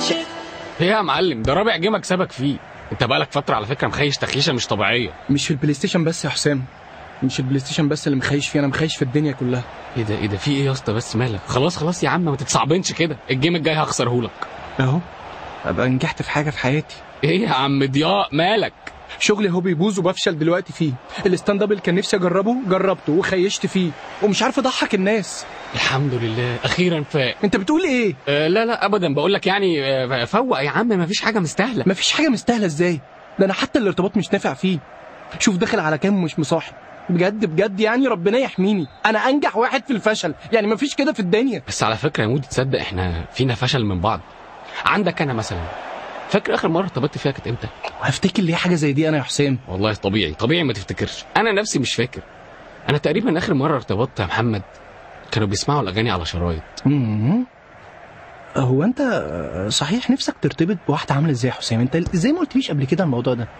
ايه يا معلم ده رابع جيم اكسبك فيه انت بقالك فتره على فكره مخيش تخيشه مش طبيعيه مش في البلاي ستيشن بس يا حسام مش البلاي ستيشن بس اللي مخيش فيه انا مخيش في الدنيا كلها ايه ده ايه ده في ايه يا اسطى بس مالك خلاص خلاص يا عم ما تتصعبنش كده الجيم الجاي هخسرهولك اهو ابقى نجحت في حاجه في حياتي ايه يا عم ضياء مالك شغلي هو بيبوظ وبفشل دلوقتي فيه الستاند اب اللي كان نفسي اجربه جربته وخيشت فيه ومش عارف اضحك الناس الحمد لله اخيرا فاق انت بتقول ايه آه لا لا ابدا بقول لك يعني آه فوق يا عم ما فيش حاجه مستاهله مفيش حاجه مستاهله ازاي ده انا حتى الارتباط مش نافع فيه شوف داخل على كام ومش مصاحب بجد بجد يعني ربنا يحميني انا انجح واحد في الفشل يعني مفيش كده في الدنيا بس على فكره يا مودي تصدق احنا فينا فشل من بعض عندك انا مثلا فاكر اخر مره ارتبطت فيها كانت امتى وهفتكر ليه حاجه زي دي انا يا حسام والله طبيعي طبيعي ما تفتكرش انا نفسي مش فاكر انا تقريبا اخر مره ارتبطت يا محمد كانوا بيسمعوا الاغاني على شرايط مم. هو انت صحيح نفسك ترتبط بواحده عامله ازاي يا حسام انت ازاي ما قلتليش قبل كده الموضوع ده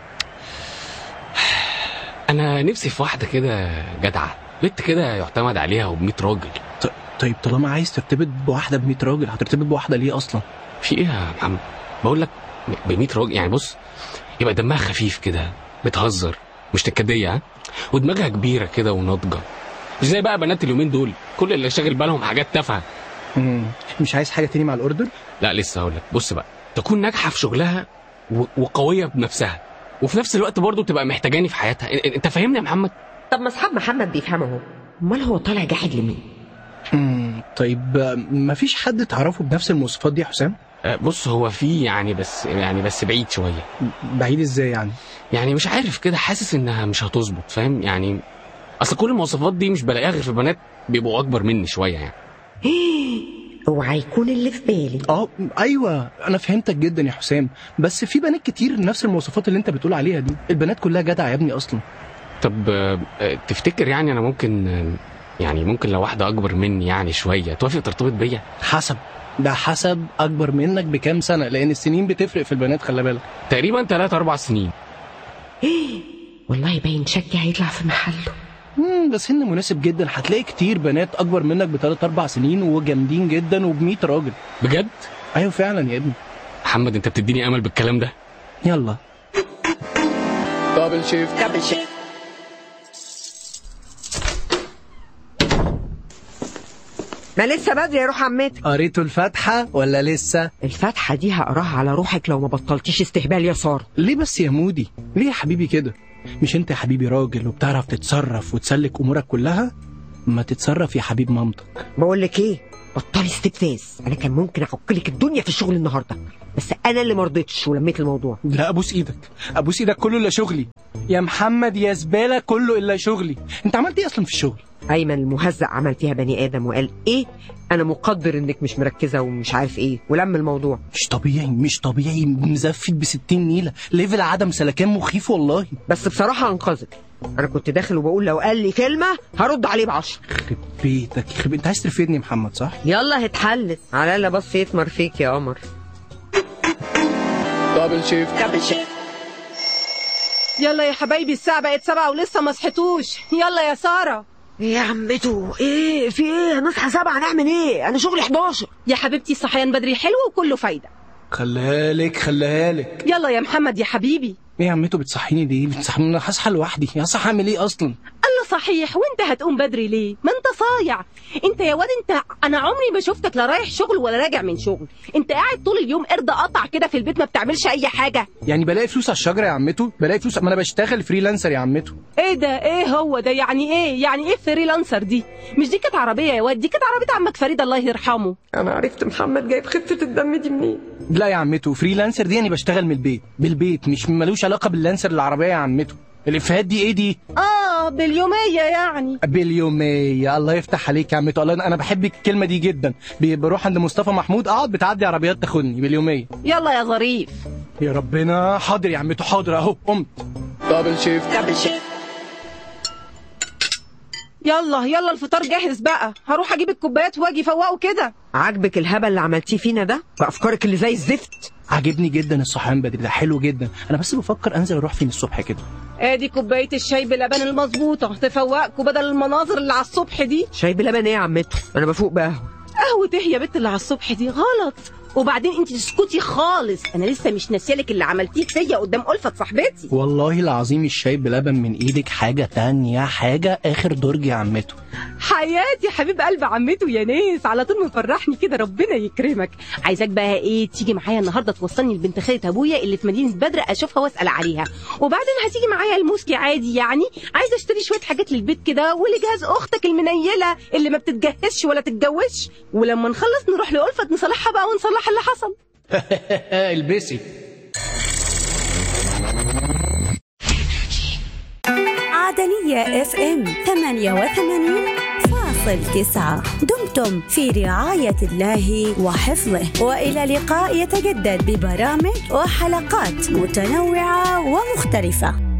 انا نفسي في واحده كده جدعه بنت كده يعتمد عليها وب100 راجل ط- طيب طالما عايز ترتبط بواحده ب 100 راجل هترتبط بواحده ليه اصلا في ايه يا محمد بقول لك ب100 راجل يعني بص يبقى دمها خفيف كده بتهزر مش تكديه ها ودماغها كبيره كده وناضجه مش زي بقى بنات اليومين دول كل اللي شاغل بالهم حاجات تافهه مم. مش عايز حاجه تاني مع الاوردر لا لسه هقول لك بص بقى تكون ناجحه في شغلها و- وقويه بنفسها وفي نفس الوقت برضه تبقى محتاجاني في حياتها إن- انت فاهمني يا محمد طب ما اصحاب محمد بيفهموا اهو امال هو طالع جاحد لمين مم. طيب آه، مفيش حد تعرفه بنفس المواصفات دي يا حسام آه، بص هو في يعني بس يعني بس بعيد شويه بعيد ازاي يعني يعني مش عارف كده حاسس انها مش هتظبط فاهم يعني اصل كل المواصفات دي مش بلاقيها غير في بنات بيبقوا اكبر مني شويه يعني اوعى يكون اللي في بالي اه ايوه انا فهمتك جدا يا حسام بس في بنات كتير نفس المواصفات اللي انت بتقول عليها دي البنات كلها جدعه يا ابني اصلا طب آه، آه، تفتكر يعني انا ممكن آه، يعني ممكن لو واحده اكبر مني يعني شويه توافق ترتبط بيا حسب ده حسب اكبر منك بكام سنه لان السنين بتفرق في البنات خلي بالك تقريبا 3 4 سنين والله باين شكي هيطلع في محله مم، ده سن مناسب جدا هتلاقي كتير بنات اكبر منك بثلاث اربع سنين وجامدين جدا وب100 راجل بجد ايوه فعلا يا ابني محمد انت بتديني امل بالكلام ده يلا دبل شيفت دبل شيك ما لسه بدري يا روح عمتك قريتوا الفاتحه ولا لسه الفاتحة دي هقراها على روحك لو ما بطلتيش استهبال يا سارة ليه بس يا مودي ليه يا حبيبي كده مش انت يا حبيبي راجل وبتعرف تتصرف وتسلك امورك كلها ما تتصرف يا حبيب مامتك بقول لك ايه بطلي استفزاز انا كان ممكن اعك لك الدنيا في الشغل النهارده بس انا اللي ما رضيتش ولميت الموضوع لا ابوس ايدك ابوس ايدك كله الا شغلي يا محمد يا زباله كله الا شغلي انت عملت ايه اصلا في الشغل ايمن المهزأ عمل فيها بني ادم وقال ايه انا مقدر انك مش مركزه ومش عارف ايه ولم الموضوع مش طبيعي مش طبيعي مزفت ب 60 نيله ليفل عدم سلكان مخيف والله بس بصراحه انقذك انا كنت داخل وبقول لو قال لي كلمه هرد عليه بعشرة يخرب بيتك يخرب انت عايز ترفدني يا محمد صح يلا اتحلت على الا بص يتمر فيك يا قمر دبل شيفت دبل شيك يلا يا حبايبي الساعة بقت سبعة ولسه ما صحيتوش يلا يا سارة ايه يا عمته ايه في ايه هنصحى سبعة هنعمل ايه انا شغلي 11 يا حبيبتي الصحيان بدري حلو وكله فايدة خليها لك خليها لك يلا يا محمد يا حبيبي ايه يا عمته بتصحيني ليه بتصحيني انا هصحى لوحدي يا صح اعمل ايه اصلا الله صحيح وانت هتقوم بدري ليه ما انت صايع انت يا واد انت انا عمري ما شفتك لا رايح شغل ولا راجع من شغل انت قاعد طول اليوم قرد قطع كده في البيت ما بتعملش اي حاجة يعني بلاقي فلوس على الشجره يا عمته بلاقي فلوس ما انا بشتغل فريلانسر يا عمته ايه ده ايه هو ده يعني ايه يعني ايه فريلانسر دي مش دي كانت عربية يا واد دي كانت عربية عمك فريد الله يرحمه انا عرفت محمد جايب خفه الدم دي منين لا يا عمته فريلانسر دي يعني بشتغل من البيت بالبيت مش ملوش علاقه باللانسر العربيه يا عمته الافيهات دي ايه دي اه باليومية يعني باليوميه الله يفتح عليك يا عمته الله انا بحب الكلمه دي جدا بي- بروح عند مصطفى محمود اقعد بتعدي عربيات تاخدني باليوميه يلا يا ظريف يا ربنا حاضر يا عمته حاضر اهو قمت دبل شيفت دبل شيك يلا يلا الفطار جاهز بقى هروح اجيب الكوبايات واجي فوقه كده عاجبك الهبل اللي عملتيه فينا ده بافكارك اللي زي الزفت عاجبني جدا الصحيان بدري ده حلو جدا انا بس بفكر انزل اروح فين الصبح كده ادي كوبايه الشاي بلبن المظبوطه تفوقكوا بدل المناظر اللي على الصبح دي شاي بلبن ايه يا عمته انا بفوق بقهوه قهوه ايه يا بت اللي على الصبح دي غلط وبعدين انت تسكتي خالص انا لسه مش ناسيالك اللي عملتيه فيا قدام ألفت صاحبتي والله العظيم الشاي بلبن من ايدك حاجة تانية حاجة اخر درج يا عمته حياتي حبيب قلب عمته يا ناس على طول مفرحني كده ربنا يكرمك عايزاك بقى ايه تيجي معايا النهارده توصلني لبنت خالة ابويا اللي في مدينه بدر اشوفها واسال عليها وبعدين هتيجي معايا الموسكي عادي يعني عايزه اشتري شويه حاجات للبيت كده ولجهاز اختك المنيله اللي ما بتتجهزش ولا تتجوزش ولما نخلص نروح لألفت نصلحها بقى ونصلح اللي حصل البسي عدنية اف ام 88 فاصل تسعة دمتم في رعاية الله وحفظه وإلى لقاء يتجدد ببرامج وحلقات متنوعة ومختلفة